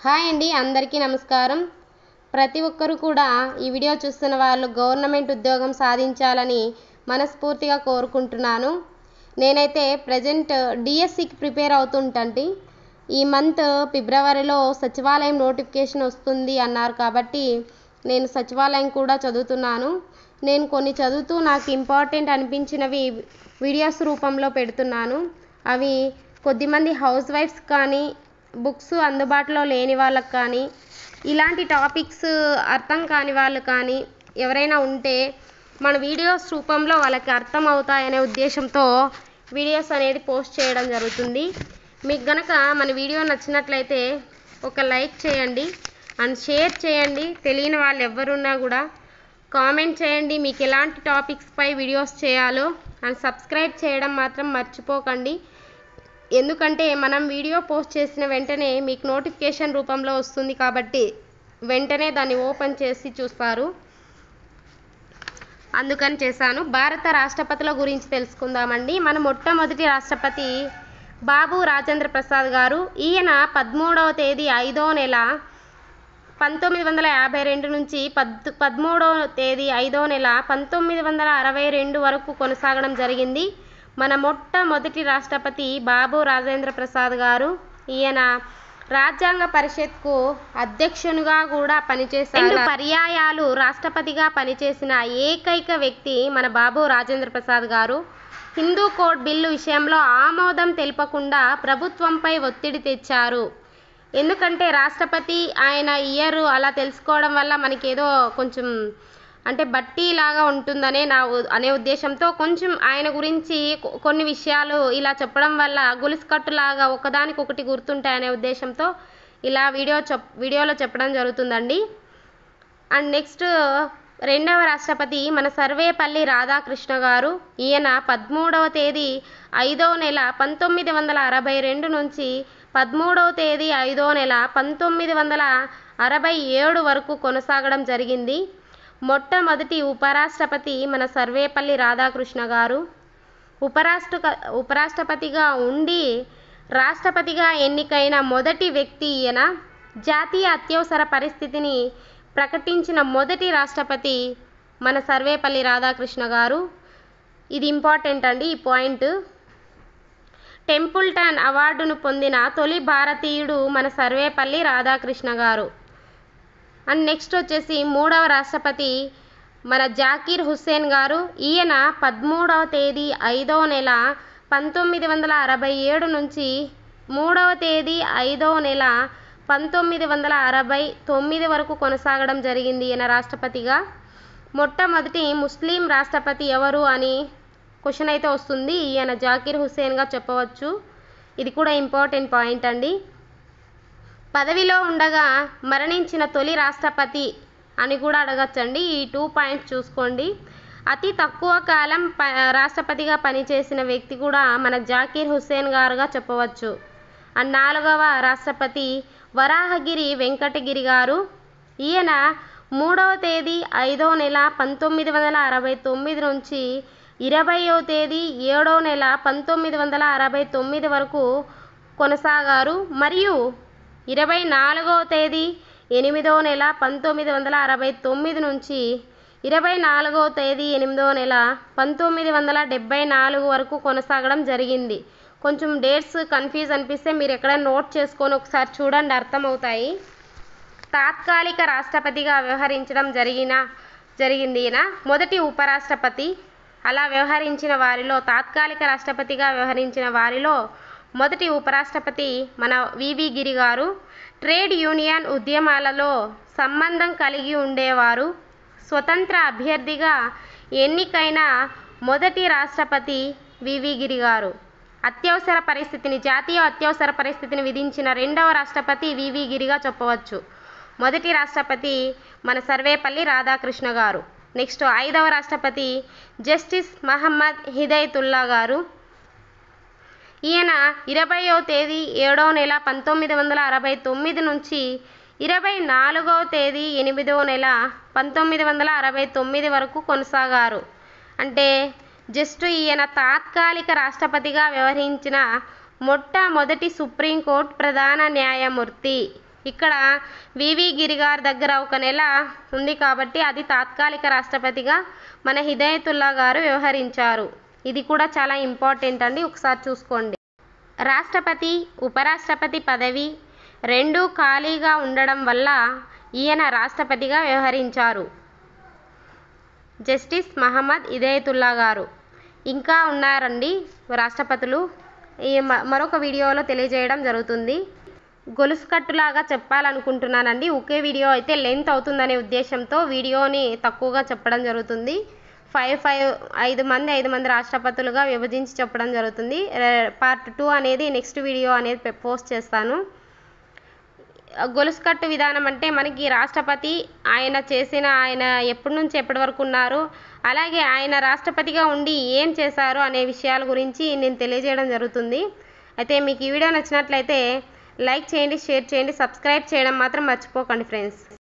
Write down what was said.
hi అండి అందరికీ నమస్కారం ప్రతి ఒక్కరూ కూడా ఈ వీడియో చూస్తున్న వాళ్ళు గవర్నమెంట్ ఉద్యోగం సాధించాలని మనస్ఫూర్తిగా కోరుకుంటున్నాను నేనైతే ప్రజెంట్ డిఎస్సికి ప్రిపేర్ అవుతుంటండి ఈ మంత్ ఫిబ్రవరిలో సచివాలయం నోటిఫికేషన్ వస్తుంది అన్నారు కాబట్టి నేను సచివాలయం కూడా చదువుతున్నాను నేను కొన్ని చదువుతూ నాకు ఇంపార్టెంట్ అనిపించినవి వీడియోస్ రూపంలో పెడుతున్నాను అవి కొద్దిమంది హౌస్ వైఫ్స్ కానీ బుక్స్ అందుబాటులో లేని వాళ్ళకి కానీ ఇలాంటి టాపిక్స్ అర్థం కాని వాళ్ళు కానీ ఎవరైనా ఉంటే మన వీడియోస్ రూపంలో వాళ్ళకి అర్థం అవుతాయనే ఉద్దేశంతో వీడియోస్ అనేది పోస్ట్ చేయడం జరుగుతుంది మీకు గనక మన వీడియో నచ్చినట్లయితే ఒక లైక్ చేయండి అండ్ షేర్ చేయండి తెలియని వాళ్ళు ఎవరున్నా కూడా కామెంట్ చేయండి మీకు ఎలాంటి టాపిక్స్పై వీడియోస్ చేయాలో అండ్ సబ్స్క్రైబ్ చేయడం మాత్రం మర్చిపోకండి ఎందుకంటే మనం వీడియో పోస్ట్ చేసిన వెంటనే మీకు నోటిఫికేషన్ రూపంలో వస్తుంది కాబట్టి వెంటనే దాన్ని ఓపెన్ చేసి చూస్తారు అందుకని చేశాను భారత రాష్ట్రపతుల గురించి తెలుసుకుందామండి మన మొట్టమొదటి రాష్ట్రపతి బాబు రాజేంద్ర ప్రసాద్ గారు ఈయన పదమూడవ తేదీ ఐదో నెల పంతొమ్మిది వందల యాభై రెండు నుంచి పద్ పదమూడవ తేదీ ఐదో నెల పంతొమ్మిది వందల అరవై రెండు వరకు కొనసాగడం జరిగింది మన మొట్టమొదటి రాష్ట్రపతి బాబు రాజేంద్ర ప్రసాద్ గారు ఈయన రాజ్యాంగ పరిషత్కు అధ్యక్షునిగా కూడా పనిచేశారు రెండు పర్యాయాలు రాష్ట్రపతిగా పనిచేసిన ఏకైక వ్యక్తి మన బాబు రాజేంద్ర ప్రసాద్ గారు హిందూ కోడ్ బిల్లు విషయంలో ఆమోదం తెలపకుండా ప్రభుత్వంపై ఒత్తిడి తెచ్చారు ఎందుకంటే రాష్ట్రపతి ఆయన ఇయర్ అలా తెలుసుకోవడం వల్ల మనకి ఏదో కొంచెం అంటే బట్టి లాగా ఉంటుందనే నా ఉ- అనే ఉద్దేశంతో కొంచెం ఆయన గురించి కొ- కొన్ని విషయాలు ఇలా చెప్పడం వల్ల గులిసికట్టులాగా ఒకదానికొకటి గుర్తుంటాయనే ఉద్దేశంతో ఇలా వీడియో చెప్ వీడియోలో చెప్పడం జరుగుతుందండి అండ్ నెక్స్ట్ రెండవ రాష్ట్రపతి మన సర్వేపల్లి రాధాకృష్ణ గారు ఈయన పదమూడవ తేదీ ఐదవ నెల పంతొమ్మిది వందల అరవై రెండు నుంచి పదమూడవ తేదీ ఐదో నెల పంతొమ్మిది వందల అరవై ఏడు వరకు కొనసాగడం జరిగింది మొట్టమొదటి ఉపరాష్ట్రపతి మన సర్వేపల్లి రాధాకృష్ణ గారు ఉపరాష్ట్ర ఉపరాష్ట్రపతిగా ఉండి రాష్ట్రపతిగా ఎన్నికైన మొదటి వ్యక్తి ఈయన జాతీయ అత్యవసర పరిస్థితిని ప్రకటించిన మొదటి రాష్ట్రపతి మన సర్వేపల్లి రాధాకృష్ణ గారు ఇది ఇంపార్టెంట్ అండి ఈ పాయింట్ టెంపుల్టన్ అవార్డును పొందిన తొలి భారతీయుడు మన సర్వేపల్లి రాధాకృష్ణ గారు అండ్ నెక్స్ట్ వచ్చేసి మూడవ రాష్ట్రపతి మన జాకీర్ హుస్సేన్ గారు ఈయన పదమూడవ తేదీ ఐదవ నెల పంతొమ్మిది వందల అరవై ఏడు నుంచి మూడవ తేదీ ఐదవ నెల పంతొమ్మిది వందల అరవై తొమ్మిది వరకు కొనసాగడం జరిగింది ఈయన రాష్ట్రపతిగా మొట్టమొదటి ముస్లిం రాష్ట్రపతి ఎవరు అని క్వశ్చన్ అయితే వస్తుంది ఈయన జాకీర్ హుస్సేన్గా చెప్పవచ్చు ఇది కూడా ఇంపార్టెంట్ పాయింట్ అండి పదవిలో ఉండగా మరణించిన తొలి రాష్ట్రపతి అని కూడా అడగచ్చండి ఈ టూ పాయింట్స్ చూసుకోండి అతి తక్కువ కాలం ప రాష్ట్రపతిగా పనిచేసిన వ్యక్తి కూడా మన జాకీర్ హుస్సేన్ గారుగా చెప్పవచ్చు అండ్ నాలుగవ రాష్ట్రపతి వరాహగిరి వెంకటగిరి గారు ఈయన మూడవ తేదీ ఐదవ నెల పంతొమ్మిది వందల అరవై తొమ్మిది నుంచి ఇరవయో తేదీ ఏడవ నెల పంతొమ్మిది వందల అరవై తొమ్మిది వరకు కొనసాగారు మరియు ఇరవై నాలుగవ తేదీ ఎనిమిదవ నెల పంతొమ్మిది వందల అరవై తొమ్మిది నుంచి ఇరవై నాలుగవ తేదీ ఎనిమిదవ నెల పంతొమ్మిది వందల డెబ్బై నాలుగు వరకు కొనసాగడం జరిగింది కొంచెం డేట్స్ కన్ఫ్యూజ్ అనిపిస్తే మీరు ఎక్కడైనా నోట్ చేసుకొని ఒకసారి చూడండి అర్థమవుతాయి తాత్కాలిక రాష్ట్రపతిగా వ్యవహరించడం జరిగిన జరిగింది ఈయన మొదటి ఉపరాష్ట్రపతి అలా వ్యవహరించిన వారిలో తాత్కాలిక రాష్ట్రపతిగా వ్యవహరించిన వారిలో మొదటి ఉపరాష్ట్రపతి మన వివి గిరి గారు ట్రేడ్ యూనియన్ ఉద్యమాలలో సంబంధం కలిగి ఉండేవారు స్వతంత్ర అభ్యర్థిగా ఎన్నికైన మొదటి రాష్ట్రపతి వివి గిరి గారు అత్యవసర పరిస్థితిని జాతీయ అత్యవసర పరిస్థితిని విధించిన రెండవ రాష్ట్రపతి వివి గిరిగా చెప్పవచ్చు మొదటి రాష్ట్రపతి మన సర్వేపల్లి రాధాకృష్ణ గారు నెక్స్ట్ ఐదవ రాష్ట్రపతి జస్టిస్ మహమ్మద్ హిదయతుల్లా గారు ఈయన ఇరవయో తేదీ ఏడవ నెల పంతొమ్మిది వందల అరవై తొమ్మిది నుంచి ఇరవై నాలుగవ తేదీ ఎనిమిదవ నెల పంతొమ్మిది వందల అరవై తొమ్మిది వరకు కొనసాగారు అంటే జస్ట్ ఈయన తాత్కాలిక రాష్ట్రపతిగా వ్యవహరించిన మొట్టమొదటి సుప్రీంకోర్టు ప్రధాన న్యాయమూర్తి ఇక్కడ వివి గిరి గారి దగ్గర ఒక నెల ఉంది కాబట్టి అది తాత్కాలిక రాష్ట్రపతిగా మన హిదాయతుల్లా గారు వ్యవహరించారు ఇది కూడా చాలా ఇంపార్టెంట్ అండి ఒకసారి చూసుకోండి రాష్ట్రపతి ఉపరాష్ట్రపతి పదవి రెండూ ఖాళీగా ఉండడం వల్ల ఈయన రాష్ట్రపతిగా వ్యవహరించారు జస్టిస్ మహమ్మద్ ఇదయతుల్లా గారు ఇంకా ఉన్నారండి రాష్ట్రపతులు ఈ మ- మరొక వీడియోలో తెలియజేయడం జరుగుతుంది గొలుసు కట్టులాగా చెప్పాలనుకుంటున్నానండి ఒకే వీడియో అయితే లెంత్ అవుతుందనే ఉద్దేశంతో వీడియోని తక్కువగా చెప్పడం జరుగుతుంది ఫైవ్ ఫైవ్ ఐదు మంది ఐదు మంది రాష్ట్రపతులుగా విభజించి చెప్పడం జరుగుతుంది పార్ట్ టూ అనేది నెక్స్ట్ వీడియో అనేది పె- పోస్ట్ చేస్తాను గొలుసు కట్టు విధానం అంటే మనకి రాష్ట్రపతి ఆయన చేసిన ఆయన ఎప్పటి నుంచి ఎప్పటి వరకు ఉన్నారు అలాగే ఆయన రాష్ట్రపతిగా ఉండి ఏం చేశారు అనే విషయాల గురించి నేను తెలియజేయడం జరుగుతుంది అయితే మీకు ఈ వీడియో నచ్చినట్లయితే లైక్ చేయండి షేర్ చేయండి సబ్స్క్రైబ్ చేయడం మాత్రం మర్చిపోకండి ఫ్రెండ్స్